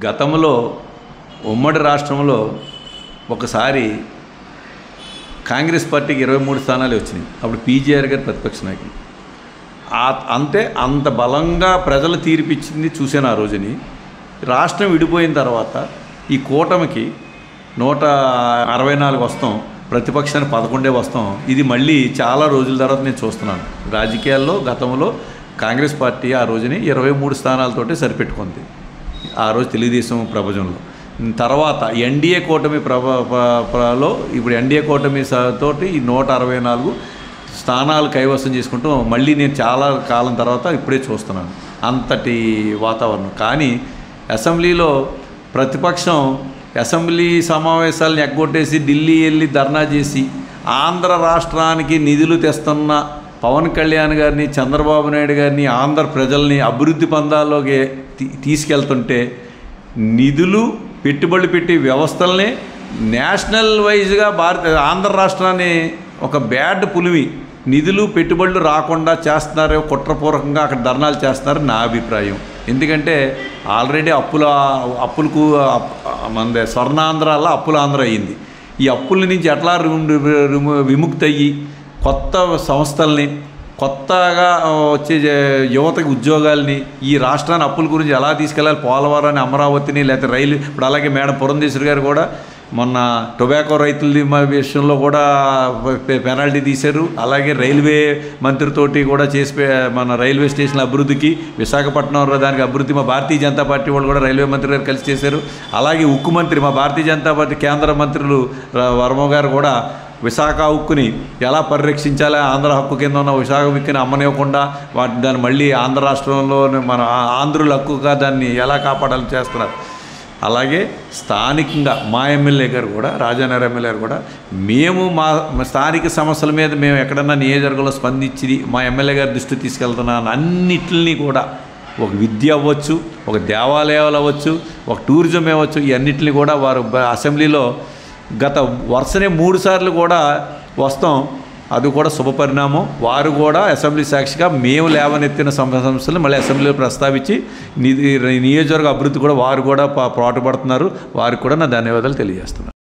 గతంలో ఉమ్మడి రాష్ట్రంలో ఒకసారి కాంగ్రెస్ పార్టీకి ఇరవై మూడు స్థానాలు వచ్చినాయి అప్పుడు పీజీఆర్ గారు ప్రతిపక్ష నాయకులు ఆ- అంతే అంత బలంగా ప్రజలు తీర్పిచ్చింది చూశాను ఆ రోజుని రాష్ట్రం విడిపోయిన తర్వాత ఈ కూటమికి నూట అరవై నాలుగు వస్తాం ప్రతిపక్షానికి పదకొండే వస్తాం ఇది మళ్ళీ చాలా రోజుల తర్వాత నేను చూస్తున్నాను రాజకీయాల్లో గతంలో కాంగ్రెస్ పార్టీ ఆ రోజుని ఇరవై మూడు స్థానాలతోటే సరిపెట్టుకుంది ఆ రోజు తెలుగుదేశం ప్రపంచంలో తర్వాత ఎన్డీఏ కూటమి ప్రభ ప్ర- ప్రలో ఇప్పుడు ఎన్డీఏ కూటమి స- తోటి ఈ నూట అరవై నాలుగు స్థానాలు కైవసం చేసుకుంటూ మళ్ళీ నేను చాలా కాలం తర్వాత ఇప్పుడే చూస్తున్నాను అంతటి వాతావరణం కానీ అసెంబ్లీలో ప్రతిపక్షం అసెంబ్లీ సమావేశాలను ఎగ్గొట్టేసి ఢిల్లీ వెళ్ళి ధర్నా చేసి ఆంధ్ర రాష్ట్రానికి నిధులు తెస్తున్న పవన్ కళ్యాణ్ గారిని చంద్రబాబు నాయుడు గారిని ఆంధ్ర ప్రజల్ని అభివృద్ధి పందాల్లోకి తీ- తీసుకెళ్తుంటే నిధులు పెట్టుబడులు పెట్టి వ్యవస్థల్ని నేషనల్ వైజ్గా భారత ఆంధ్ర రాష్ట్రాన్ని ఒక బ్యాడ్ పులివి నిధులు పెట్టుబడులు రాకుండా చేస్తున్నారు కుట్రపూర్వకంగా అక్కడ ధర్నాలు చేస్తున్నారు నా అభిప్రాయం ఎందుకంటే ఆల్రెడీ అప్పుల అప్పులకు అప్- మన స్వర్ణాంధ్రాల్లో అప్పుల ఆంధ్ర అయ్యింది ఈ అప్పుల నుంచి ఎట్లా రిము- రిము- విముక్తి అయ్యి కొత్త సంస్థల్ని కొత్తగా ఆ, వచ్చే జ- యువతకి ఉద్యోగాల్ని ఈ రాష్ట్రాన్ని అప్పుల గురించి ఎలా తీసుకెళ్ళాలి పోలవరాన్ని అమరావతిని లేకపోతే రైలు ఇప్పుడు అలాగే మేడం పురంధేశ్వరి గారు కూడా మొన్న టొబాకో రైతుల మ- విషయంలో కూడా పె- పెనాల్టీ తీశారు అలాగే రైల్వే మంత్రితోటి కూడా చేసి పె- మన రైల్వే స్టేషన్ల అభివృద్ధికి విశాఖపట్నం దానికి అభివృద్ధి మా భారతీయ జనతా పార్టీ వాళ్ళు కూడా రైల్వే మంత్రి గారు కలిసి చేశారు అలాగే ఉక్కు మంత్రి మా భారతీయ జనతా పార్టీ కేంద్ర మంత్రులు ర- వర్మ గారు కూడా విశాఖ ఉక్కుని ఎలా పరిరక్షించాలి ఆంధ్ర హక్కు కింద ఉన్న విశాఖ ఉక్కుని అమ్మనివ్వకుండా వాటి దాన్ని మళ్ళీ ఆంధ్ర రాష్ట్రంలో మన ఆ- ఆంధ్రుల హక్కుగా దాన్ని ఎలా కాపాడాలని చేస్తున్నారు అలాగే స్థానికంగా మా ఎమ్మెల్యే గారు కూడా రాజానగర్ ఎమ్మెల్యే గారు కూడా మేము మా మా స్థానిక సమస్యల మీద మేము ఎక్కడన్నా నియోజకవర్గంలో స్పందించి మా ఎమ్మెల్యే గారి దృష్టికి తీసుకెళ్తున్నాను అన్నిటిని కూడా ఒక విద్య అవ్వచ్చు ఒక దేవాలయాలు అవ్వచ్చు ఒక టూరిజం అవ్వచ్చు ఈ అన్నిటిని కూడా వారు బ- అసెంబ్లీలో గత వరుసనే మూడు సార్లు కూడా వస్తాం అది కూడా శుభపరిణామం వారు కూడా అసెంబ్లీ సాక్షిగా మేము లేవనెత్తిన సమ- సమస్యలు మళ్ళీ అసెంబ్లీలో ప్రస్తావించి నిధి నియోజకవర్గ అభివృద్ధి కూడా వారు కూడా పా- పాటుపడుతున్నారు వారికి కూడా నా ధన్యవాదాలు తెలియజేస్తున్నాను